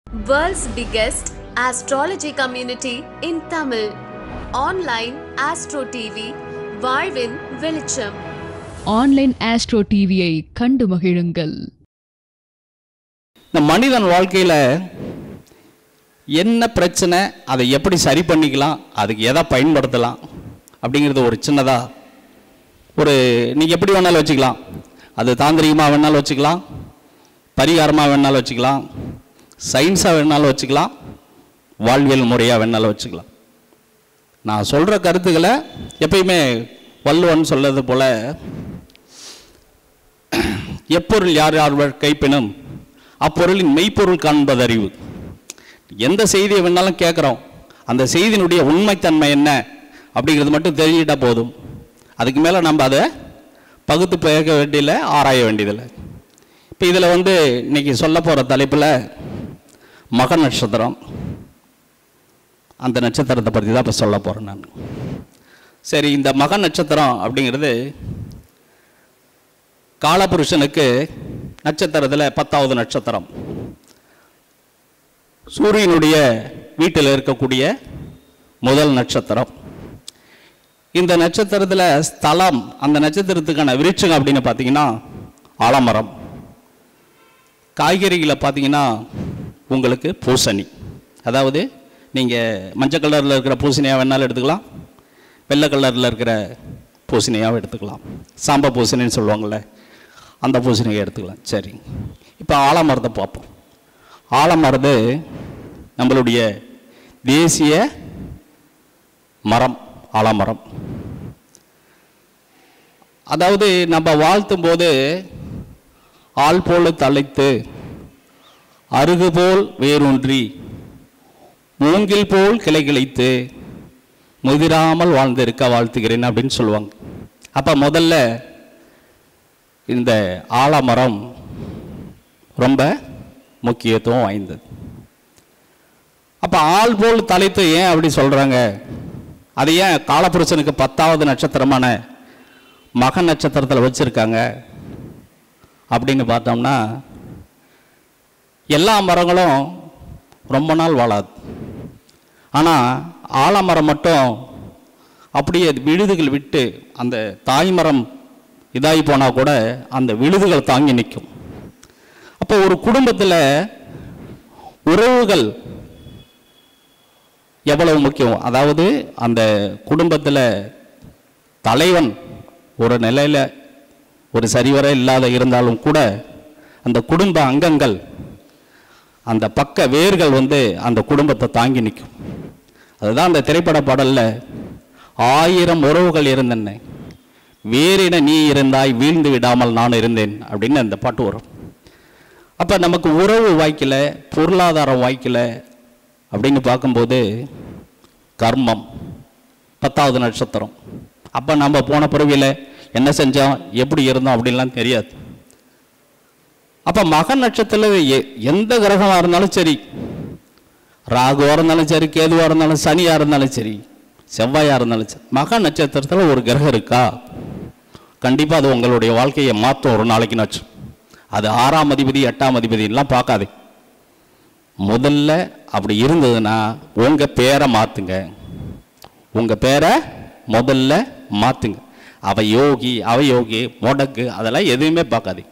World's biggest astrology community in Tamil. Online Astro TV, வாழ்வின் வெளிச்சம் online astro டிவியை கண்டு மகிழுங்கள் இந்த மனிதன் வாழ்க்கையில் என்ன பிரச்சனை அதை எப்படி சரி பண்ணிக்கலாம் அதுக்கு எதை பயன்படுத்தலாம் அப்படிங்கிறது ஒரு சின்னதாக ஒரு நீங்கள் எப்படி வேணாலும் வச்சுக்கலாம் அது தாந்திரிகமாக வேணாலும் வச்சுக்கலாம் பரிகாரமாக வேணாலும் வச்சுக்கலாம் சயின்ஸாக வேணாலும் வச்சுக்கலாம் வாழ்வியல் முறையாக வேணாலும் வச்சுக்கலாம் நான் சொல்கிற கருத்துக்களை எப்பயுமே வள்ளுவன் சொல்றது போல எப்பொருள் யார் யார் கைப்பினும் அப்பொருளின் மெய்ப்பொருள் காண்பது அறிவு எந்த செய்தியை வேணாலும் கேட்குறோம் அந்த செய்தியினுடைய உண்மைத்தன்மை என்ன அப்படிங்கிறது மட்டும் தெரிஞ்சிட்டா போதும் அதுக்கு மேலே நம்ம அதை பகுத்து பேக்க வேண்டியதில்லை ஆராய வேண்டியதில்லை இப்போ இதில் வந்து இன்னைக்கு சொல்ல போகிற தலைப்பில் மக நட்சத்திரம் அந்த நட்சத்திரத்தை பற்றி தான் இப்போ சொல்ல போகிறேன் நான் சரி இந்த மக நட்சத்திரம் அப்படிங்கிறது காலபுருஷனுக்கு நட்சத்திரத்தில் பத்தாவது நட்சத்திரம் சூரியனுடைய வீட்டில் இருக்கக்கூடிய முதல் நட்சத்திரம் இந்த நட்சத்திரத்தில் ஸ்தலம் அந்த நட்சத்திரத்துக்கான விருட்சம் அப்படின்னு பார்த்தீங்கன்னா ஆலமரம் காய்கறிகளை பார்த்தீங்கன்னா உங்களுக்கு பூசணி அதாவது நீங்கள் மஞ்சள் கலரில் இருக்கிற பூசணியாக வேணாலும் எடுத்துக்கலாம் வெள்ளை கலரில் இருக்கிற பூசணியாகவும் எடுத்துக்கலாம் சாம்ப பூசணின்னு சொல்லுவாங்கள்ல அந்த பூசணியை எடுத்துக்கலாம் சரி இப்போ ஆலமரத்தை பார்ப்போம் ஆலமரது நம்மளுடைய தேசிய மரம் ஆலமரம் அதாவது நம்ம வாழ்த்தும் போது ஆள் போல தலைத்து அருகு போல் வேரூன்றி மூங்கில் போல் கிளை கிளைத்து முதிராமல் வாழ்ந்திருக்க வாழ்த்துகிறேன் அப்படின்னு சொல்லுவாங்க அப்போ முதல்ல இந்த ஆலமரம் ரொம்ப முக்கியத்துவம் வாய்ந்தது அப்போ ஆள் போல் தலைத்து ஏன் அப்படி சொல்கிறாங்க அது ஏன் காலபுருஷனுக்கு பத்தாவது நட்சத்திரமான மக நட்சத்திரத்தில் வச்சுருக்காங்க அப்படின்னு பார்த்தோம்னா எல்லா மரங்களும் ரொம்ப நாள் வாழாது ஆனால் ஆலமரம் மட்டும் அப்படியே விழுதுகள் விட்டு அந்த தாய்மரம் இதாகி போனால் கூட அந்த விழுதுகள் தாங்கி நிற்கும் அப்போ ஒரு குடும்பத்தில் உறவுகள் எவ்வளவு முக்கியம் அதாவது அந்த குடும்பத்தில் தலைவன் ஒரு நிலையில் ஒரு சரிவர இல்லாத இருந்தாலும் கூட அந்த குடும்ப அங்கங்கள் அந்த பக்க வேர்கள் வந்து அந்த குடும்பத்தை தாங்கி நிற்கும் அதுதான் அந்த திரைப்பட பாடலில் ஆயிரம் உறவுகள் இருந்தன வேறின நீ இருந்தாய் வீழ்ந்து விடாமல் நான் இருந்தேன் அப்படின்னு அந்த பாட்டு வரும் அப்போ நமக்கு உறவு வாய்க்கல பொருளாதாரம் வாய்க்கல அப்படின்னு பார்க்கும்போது கர்மம் பத்தாவது நட்சத்திரம் அப்போ நம்ம போன பிறவியில் என்ன செஞ்சோம் எப்படி இருந்தோம் அப்படின்லாம் தெரியாது அப்போ மக நட்சத்திரத்தில் எ- எந்த கிரகமாக இருந்தாலும் சரி ராகுவாக இருந்தாலும் சரி கேதுவாக இருந்தாலும் சனியாக இருந்தாலும் சரி செவ்வாயாக இருந்தாலும் சரி மக நட்சத்திரத்தில் ஒரு கிரகம் இருக்கா கண்டிப்பாக அது உங்களுடைய வாழ்க்கையை மாற்றும் ஒரு நாளைக்கு நாச்சும் அது ஆறாம் அதிபதி எட்டாம் அதிபதிலாம் பார்க்காதே முதல்ல அப்படி இருந்ததுன்னா உங்கள் பேரை மாற்றுங்க உங்கள் பேரை முதல்ல மாற்றுங்க அவ யோகி அவ யோகி முடக்கு அதெல்லாம் எதுவுமே பார்க்காதீங்க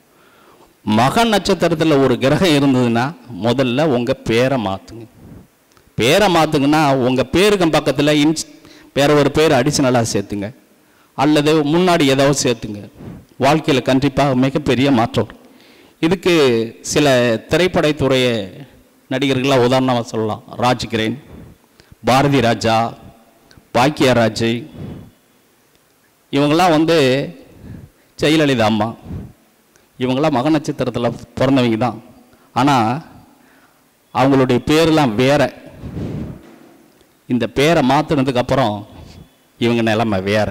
மக நட்சத்திரத்தில் ஒரு கிரகம் இருந்ததுன்னா முதல்ல உங்கள் பேரை மாற்றுங்க பேரை மாற்றுங்கன்னா உங்கள் பேருக்கு பக்கத்தில் இன்ஸ் வேற ஒரு பேர் அடிஷனலாக சேர்த்துங்க அல்லது முன்னாடி ஏதாவது சேர்த்துங்க வாழ்க்கையில் கண்டிப்பாக மிகப்பெரிய மாற்றம் வரும். இதுக்கு சில திரைப்படத்துறைய நடிகர்களாக உதாரணமாக சொல்லலாம் ராஜ்கிரேன் பாரதி ராஜா பாக்கியராஜ் இவங்கெல்லாம் வந்து ஜெயலலிதா அம்மா இவங்கெல்லாம் மக நட்சத்திரத்தில் பிறந்தவங்க தான் ஆனால் அவங்களுடைய பேரெல்லாம் வேற இந்த பேரை மாற்றினதுக்கு அப்புறம் இவங்க நிலைமை வேற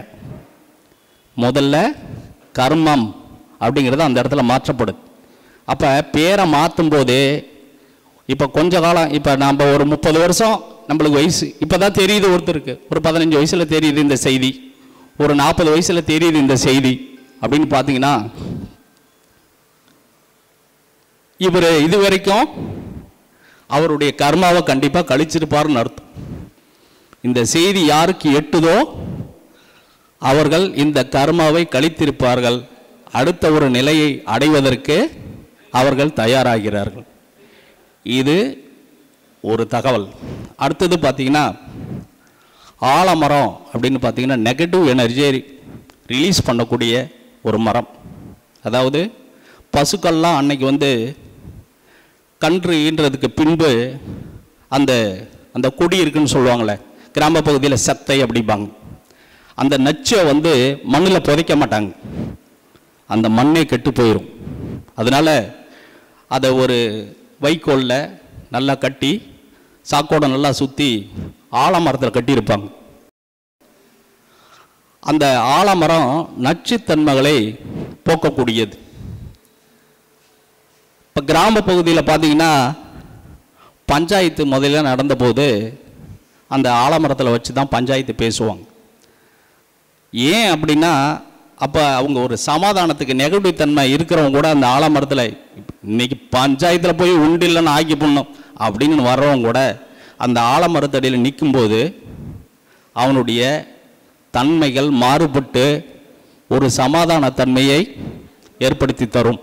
முதல்ல கர்மம் அப்படிங்கிறது அந்த இடத்துல மாற்றப்படுது அப்போ பேரை மாற்றும் போதே இப்போ கொஞ்ச காலம் இப்போ நம்ம ஒரு முப்பது வருஷம் நம்மளுக்கு வயசு இப்போ தான் தெரியுது ஒருத்தருக்கு ஒரு பதினஞ்சு வயசில் தெரியுது இந்த செய்தி ஒரு நாற்பது வயசில் தெரியுது இந்த செய்தி அப்படின்னு பார்த்தீங்கன்னா இவர் இது வரைக்கும் அவருடைய கர்மாவை கண்டிப்பாக கழிச்சிருப்பாருன்னு அர்த்தம் இந்த செய்தி யாருக்கு எட்டுதோ அவர்கள் இந்த கர்மாவை கழித்திருப்பார்கள் அடுத்த ஒரு நிலையை அடைவதற்கு அவர்கள் தயாராகிறார்கள் இது ஒரு தகவல் அடுத்தது பார்த்தீங்கன்னா ஆலமரம் அப்படின்னு பார்த்தீங்கன்னா நெகட்டிவ் எனர்ஜியை ரிலீஸ் பண்ணக்கூடிய ஒரு மரம் அதாவது பசுக்கள்லாம் அன்னைக்கு வந்து கன்று ஈன்றதுக்கு பின்பு அந்த அந்த கொடி இருக்குன்னு சொல்லுவாங்களே கிராம பகுதியில் செத்தை அப்படிம்பாங்க அந்த நச்சை வந்து மண்ணில் புதைக்க மாட்டாங்க அந்த மண்ணே கெட்டு போயிடும் அதனால அதை ஒரு வைக்கோலில் நல்லா கட்டி சாக்கோட நல்லா சுற்றி ஆலமரத்தில் கட்டியிருப்பாங்க அந்த ஆலமரம் நச்சுத்தன்மைகளை போக்கக்கூடியது இப்போ கிராம பகுதியில் பார்த்தீங்கன்னா பஞ்சாயத்து முதல்ல நடந்தபோது அந்த ஆலமரத்தில் வச்சு தான் பஞ்சாயத்து பேசுவாங்க ஏன் அப்படின்னா அப்போ அவங்க ஒரு சமாதானத்துக்கு நெகட்டிவ் தன்மை இருக்கிறவங்க கூட அந்த ஆலமரத்தில் இன்னைக்கு பஞ்சாயத்தில் போய் உண்டு இல்லைன்னு ஆக்கி பண்ணும் அப்படின்னு வர்றவங்க கூட அந்த ஆலமரத்தடியில் நிற்கும்போது அவனுடைய தன்மைகள் மாறுபட்டு ஒரு சமாதான தன்மையை ஏற்படுத்தி தரும்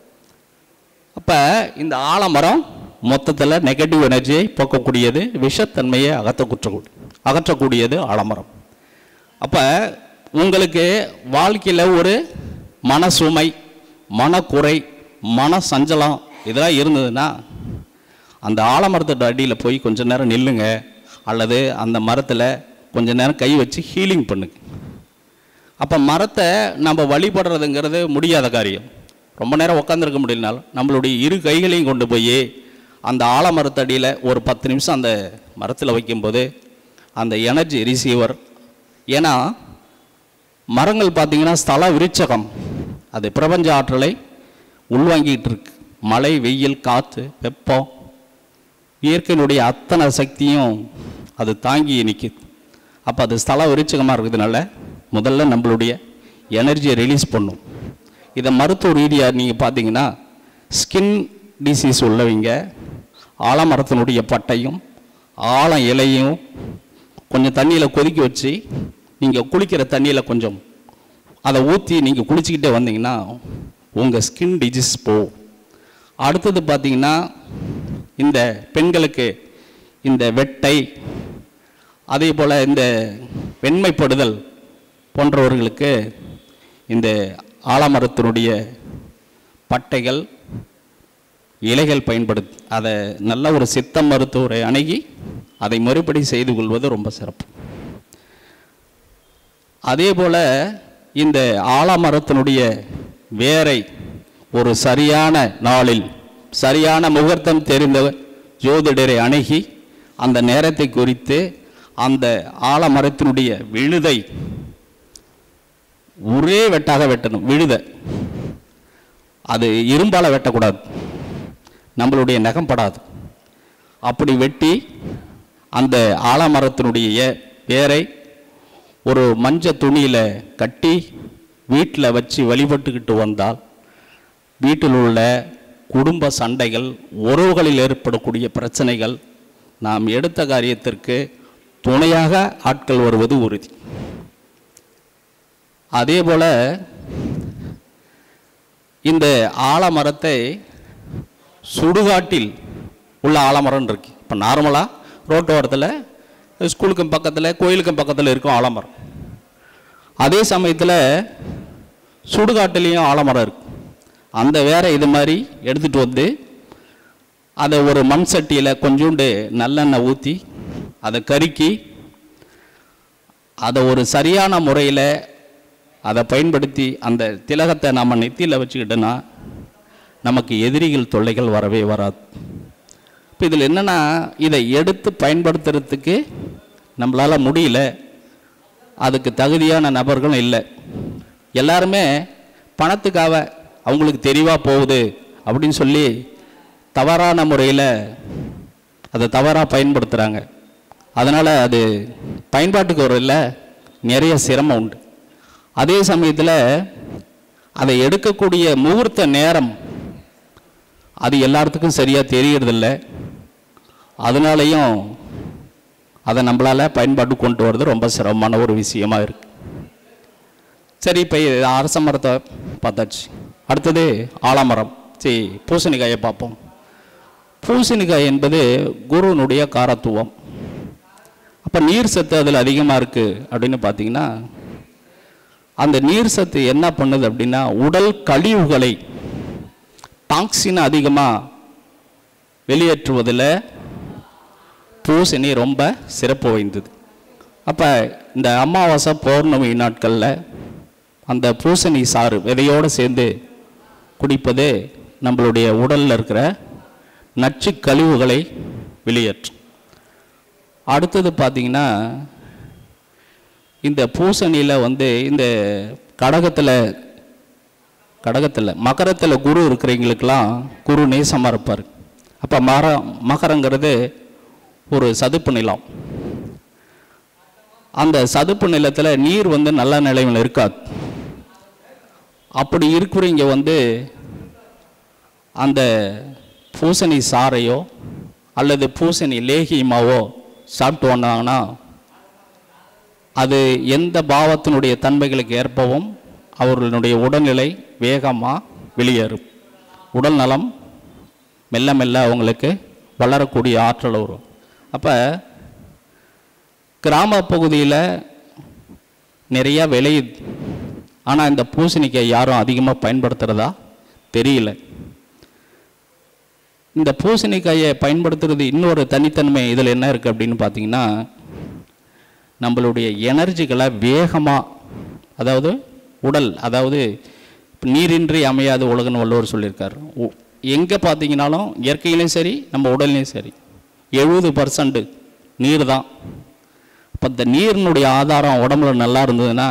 அப்போ இந்த ஆலமரம் மொத்தத்தில் நெகட்டிவ் எனர்ஜியை போக்கக்கூடியது விஷத்தன்மையை அகற்றக்கூடிய அகற்றக்கூடியது ஆலமரம் அப்போ உங்களுக்கு வாழ்க்கையில் ஒரு மன சுமை மனக்குறை மன சஞ்சலம் இதெல்லாம் இருந்ததுன்னா அந்த ஆலமரத்தோட அடியில் போய் கொஞ்ச நேரம் நில்லுங்க அல்லது அந்த மரத்தில் கொஞ்ச நேரம் கை வச்சு ஹீலிங் பண்ணுங்க அப்போ மரத்தை நம்ம வழிபடுறதுங்கிறது முடியாத காரியம் ரொம்ப நேரம் உட்காந்துருக்க முடியலனாலும் நம்மளுடைய இரு கைகளையும் கொண்டு போய் அந்த ஆலமரத்தடியில் ஒரு பத்து நிமிஷம் அந்த மரத்தில் வைக்கும்போது அந்த எனர்ஜி ரிசீவர் ஏன்னா மரங்கள் பார்த்தீங்கன்னா ஸ்தல விருட்சகம் அது பிரபஞ்ச ஆற்றலை உள்வாங்கிட்டு இருக்கு மழை வெயில் காற்று வெப்பம் இயற்கையினுடைய அத்தனை சக்தியும் அது தாங்கி நிற்குது அப்போ அது ஸ்தல விருட்சகமாக இருக்கிறதுனால முதல்ல நம்மளுடைய எனர்ஜியை ரிலீஸ் பண்ணும் இதை மருத்துவ ரீதியாக நீங்கள் பார்த்தீங்கன்னா ஸ்கின் டிசீஸ் உள்ளவங்க ஆலமரத்தினுடைய பட்டையும் ஆழம் இலையும் கொஞ்சம் தண்ணியில் கொதிக்க வச்சு நீங்கள் குளிக்கிற தண்ணியில் கொஞ்சம் அதை ஊற்றி நீங்கள் குளிச்சுக்கிட்டே வந்தீங்கன்னா உங்கள் ஸ்கின் டிசீஸ் போகும் அடுத்தது பார்த்தீங்கன்னா இந்த பெண்களுக்கு இந்த வெட்டை அதே போல் இந்த வெண்மைப்படுதல் போன்றவர்களுக்கு இந்த ஆலமரத்தினுடைய பட்டைகள் இலைகள் பயன்படுத்தி அதை நல்ல ஒரு சித்த மருத்துவரை அணுகி அதை மறுபடி செய்து கொள்வது ரொம்ப சிறப்பு அதே போல் இந்த ஆலமரத்தினுடைய வேரை ஒரு சரியான நாளில் சரியான முகூர்த்தம் தெரிந்த ஜோதிடரை அணுகி அந்த நேரத்தை குறித்து அந்த ஆலமரத்தினுடைய விழுதை ஒரே வெட்டாக வெட்டணும் விழுதை அது இரும்பால் வெட்டக்கூடாது நம்மளுடைய நகம் படாது அப்படி வெட்டி அந்த ஆலமரத்தினுடைய வேரை ஒரு மஞ்ச துணியில் கட்டி வீட்டில் வச்சு வழிபட்டுக்கிட்டு வந்தால் வீட்டில் உள்ள குடும்ப சண்டைகள் உறவுகளில் ஏற்படக்கூடிய பிரச்சனைகள் நாம் எடுத்த காரியத்திற்கு துணையாக ஆட்கள் வருவது உறுதி அதே போல் இந்த ஆலமரத்தை சுடுகாட்டில் உள்ள ஆலமரம் இருக்கு இப்போ நார்மலாக ரோட்டோரத்தில் ஸ்கூலுக்கும் பக்கத்தில் கோயிலுக்கும் பக்கத்தில் இருக்கும் ஆலமரம் அதே சமயத்தில் சுடுகாட்டிலையும் ஆலமரம் இருக்கு அந்த வேற இது மாதிரி எடுத்துகிட்டு வந்து அதை ஒரு மண் சட்டியில் கொஞ்சோண்டு நல்லெண்ணெய் ஊற்றி அதை கருக்கி அதை ஒரு சரியான முறையில் அதை பயன்படுத்தி அந்த திலகத்தை நம்ம நெத்தியில் வச்சுக்கிட்டோன்னா நமக்கு எதிரிகள் தொல்லைகள் வரவே வராது இப்போ இதில் என்னென்னா இதை எடுத்து பயன்படுத்துறதுக்கு நம்மளால் முடியல அதுக்கு தகுதியான நபர்களும் இல்லை எல்லாருமே பணத்துக்காக அவங்களுக்கு தெளிவாக போகுது அப்படின்னு சொல்லி தவறான முறையில் அதை தவறாக பயன்படுத்துகிறாங்க அதனால் அது பயன்பாட்டுக்கு ஒரு இல்லை நிறைய சிரமம் உண்டு அதே சமயத்தில் அதை எடுக்கக்கூடிய முகூர்த்த நேரம் அது எல்லாத்துக்கும் சரியாக தெரியறதில்ல அதனாலையும் அதை நம்மளால் பயன்பாட்டு கொண்டு வர்றது ரொம்ப சிரமமான ஒரு விஷயமா இருக்கு சரி இப்போ அரச மரத்தை பார்த்தாச்சு அடுத்தது ஆலமரம் சரி பூசணிக்காயை பார்ப்போம் பூசணிக்காய் என்பது குருவினுடைய காரத்துவம் அப்போ நீர் சத்து அதில் அதிகமாக இருக்குது அப்படின்னு பார்த்தீங்கன்னா அந்த நீர் சத்து என்ன பண்ணுது அப்படின்னா உடல் கழிவுகளை டாக்ஸின் அதிகமாக வெளியேற்றுவதில் பூசணி ரொம்ப சிறப்பு வாய்ந்தது அப்போ இந்த அமாவாசை பௌர்ணமி நாட்களில் அந்த பூசணி சாறு விதையோடு சேர்ந்து குடிப்பது நம்மளுடைய உடலில் இருக்கிற நச்சு கழிவுகளை வெளியேற்றும் அடுத்தது பார்த்தீங்கன்னா இந்த பூசணியில் வந்து இந்த கடகத்தில் கடகத்தில் மகரத்தில் குரு இருக்கிறவங்களுக்கெல்லாம் குரு நேசமாக இருப்பார் அப்போ மர மகரங்கிறது ஒரு சதுப்பு நிலம் அந்த சதுப்பு நிலத்தில் நீர் வந்து நல்ல நிலையில் இருக்காது அப்படி இருக்கிறவங்க வந்து அந்த பூசணி சாறையோ அல்லது பூசணி லேகியமாவோ சாப்பிட்டு வந்தாங்கன்னா அது எந்த பாவத்தினுடைய தன்மைகளுக்கு ஏற்பவும் அவர்களுடைய உடல்நிலை வேகமாக வெளியேறும் உடல் நலம் மெல்ல மெல்ல அவங்களுக்கு வளரக்கூடிய ஆற்றல் வரும் அப்போ கிராம பகுதியில் நிறைய விளையுது ஆனால் இந்த பூசணிக்காய் யாரும் அதிகமாக பயன்படுத்துகிறதா தெரியல இந்த பூசணிக்காயை பயன்படுத்துறது இன்னொரு தனித்தன்மை இதில் என்ன இருக்குது அப்படின்னு பார்த்தீங்கன்னா நம்மளுடைய எனர்ஜிகளை வேகமாக அதாவது உடல் அதாவது நீரின்றி அமையாத உலகன்னு வள்ளுவர் சொல்லியிருக்கார் எங்கே பார்த்தீங்கன்னாலும் இயற்கையிலையும் சரி நம்ம உடல்லையும் சரி எழுபது பர்சன்ட் நீர் தான் அப்போ இந்த நீரினுடைய ஆதாரம் உடம்புல நல்லா இருந்ததுன்னா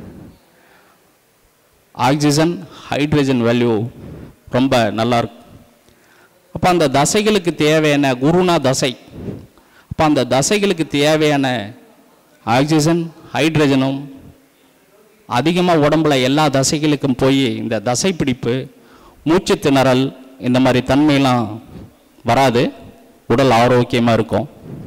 ஆக்சிஜன் ஹைட்ரஜன் வேல்யூ ரொம்ப நல்லா இருக்கும் அப்போ அந்த தசைகளுக்கு தேவையான குருனா தசை அப்போ அந்த தசைகளுக்கு தேவையான ஆக்சிஜன் ஹைட்ரஜனும் அதிகமாக உடம்புல எல்லா தசைகளுக்கும் போய் இந்த தசை பிடிப்பு மூச்சு திணறல் இந்த மாதிரி தன்மையெல்லாம் வராது உடல் ஆரோக்கியமாக இருக்கும்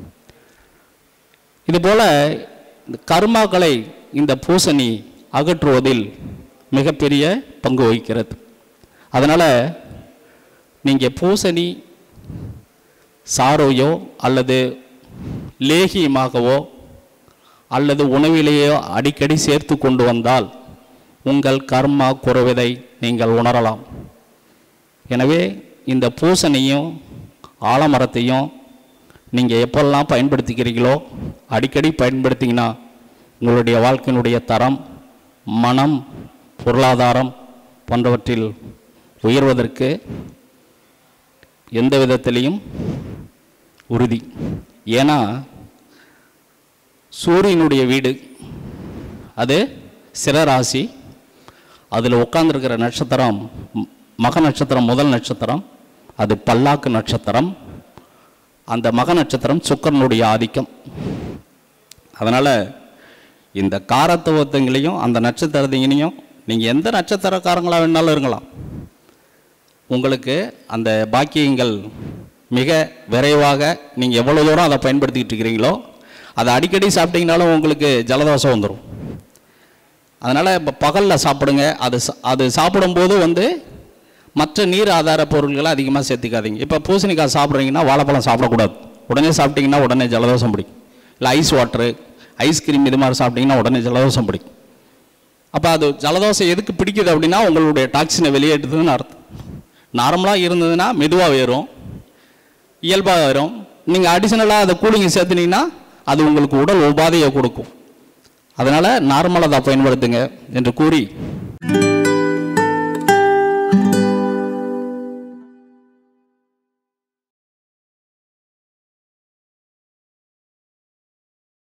இதுபோல் இந்த கர்மாக்களை இந்த பூசணி அகற்றுவதில் மிகப்பெரிய பங்கு வகிக்கிறது அதனால் நீங்கள் பூசணி சாரோயோ அல்லது லேகியமாகவோ அல்லது உணவிலேயோ அடிக்கடி சேர்த்து கொண்டு வந்தால் உங்கள் கர்மா குறைவதை நீங்கள் உணரலாம் எனவே இந்த பூசணியும் ஆலமரத்தையும் நீங்கள் எப்பெல்லாம் பயன்படுத்திக்கிறீங்களோ அடிக்கடி பயன்படுத்திங்கன்னா உங்களுடைய வாழ்க்கையினுடைய தரம் மனம் பொருளாதாரம் போன்றவற்றில் உயர்வதற்கு எந்த விதத்திலையும் உறுதி ஏன்னா சூரியனுடைய வீடு அது சிறராசி அதில் உட்கார்ந்துருக்கிற நட்சத்திரம் ம- மக நட்சத்திரம் முதல் நட்சத்திரம் அது பல்லாக்கு நட்சத்திரம் அந்த மக நட்சத்திரம் சுக்கரனுடைய ஆதிக்கம் அதனால் இந்த காரத்துவத்தங்களையும் அந்த நட்சத்திரத்தையும் நீங்கள் எந்த நட்சத்திரக்காரங்களாக வேணாலும் இருங்களாம் உங்களுக்கு அந்த பாக்கியங்கள் மிக விரைவாக நீங்கள் எவ்வளோ தூரம் அதை பயன்படுத்திக்கிட்டு இருக்கிறீங்களோ அதை அடிக்கடி சாப்பிட்டீங்கனாலும் உங்களுக்கு ஜலதோஷம் வந்துடும் அதனால் இப்போ பகலில் சாப்பிடுங்க அது சா- அது சாப்பிடும்போது வந்து மற்ற நீர் ஆதார பொருட்களை அதிகமாக சேர்த்துக்காதீங்க இப்போ பூசணிக்காய் சாப்பிட்றீங்கன்னா வாழைப்பழம் சாப்பிடக்கூடாது உடனே சாப்பிட்டீங்கன்னா உடனே ஜலதோஷம் பிடிக்கும் இல்லை ஐஸ் வாட்டரு ஐஸ்கிரீம் இது மாதிரி சாப்பிட்டீங்கன்னா உடனே ஜலதோஷம் பிடிக்கும் அப்போ அது ஜலதோஷம் எதுக்கு பிடிக்குது அப்படின்னா உங்களுடைய டாக்ஸினை வெளியேற்றுதுன்னு அர்த்தம் நார்மலாக இருந்ததுன்னா மெதுவாக ஏறும் இயல்பாக வரும் நீங்கள் அடிஷனலாக அதை கூலிங்கை சேர்த்துனீங்கன்னா அது உங்களுக்கு உடல் உபாதையை கொடுக்கும் அதனால் நார்மலாக அதை பயன்படுத்துங்க என்று கூறி